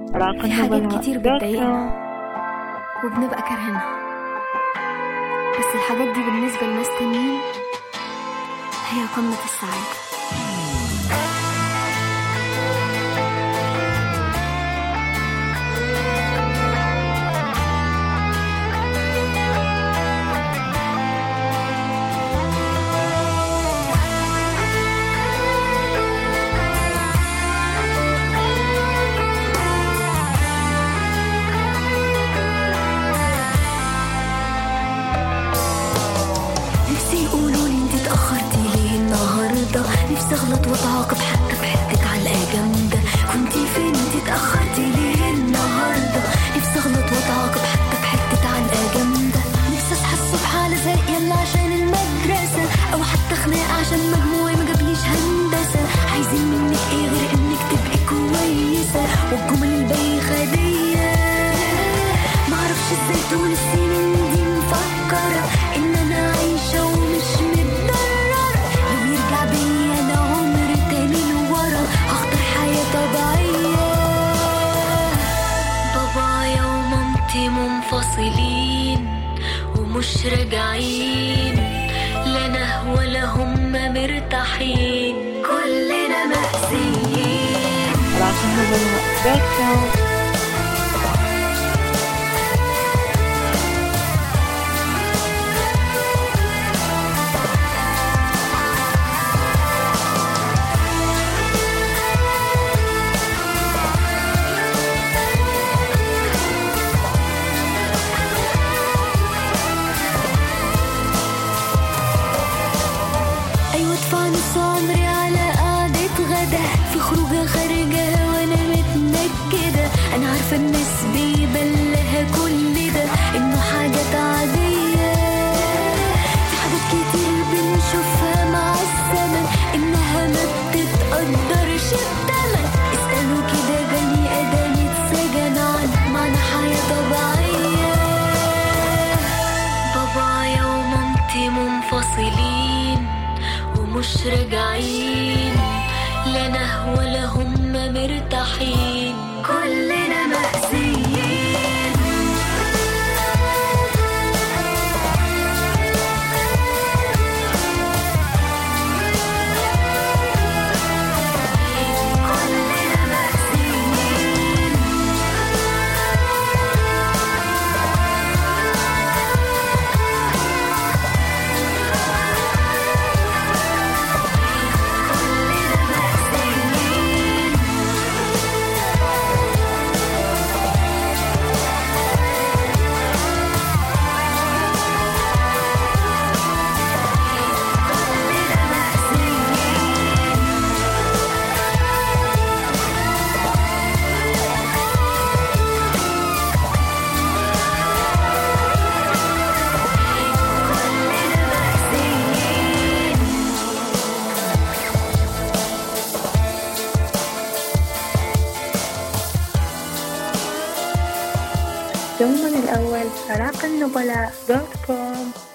راق في حاجات النبلاء كتير دوت كوم. بتضايقنا وبنبقى كارهينها بس الحاجات دي بالنسبة لناس تانيين هي قمة السعادة نفسي يقولوا لي انت اتأخرتي ليه النهاردة نفسي اغلط واتعاقب حتى في حتة علقة جامدة كنتي فين انت اتأخرتي ليه النهاردة نفسي اغلط واتعاقب حتى في حتة علقة جامدة نفسي اصحى الصبح على زق يلا عشان المدرسة او حتى خناقة عشان مجموعي ما جابليش هندسة عايزين منك ايه غير انك تبقي كويسة والجمل البايخة دي معرفش ازاي طول السنين دي مفكرة ان انا عايشة ومش متضررة لو يرجع بيا انا عمر تاني لورا هختار حياة طبيعية بابايا ومامتي منفصلين ومش راجعين لا انا ولا هم مرتاحين كلنا مأذيين راق النبلاء دوت كوم. ايوه ادفع نص عمري على قعدة غدا في خروجة خارجة وانا متنكدة انا عارفة الناس بيبلها كل ده انه حاجات عادية في حاجات كتير بنشوفها مع الزمن انها ما بتتقدرش بتمن اسألوا كده بني ادم اتسجن عن معنى حياة طبيعية بابايا ومامتي منفصلين ومش راجعين لا انا ولا هم مرتاحين كلنا مأذيين كلنا مأذيين كلنا مأذيين كلنا مأذيين كلنا مأذيين يومنا الأول راق النبلاء دوت كوم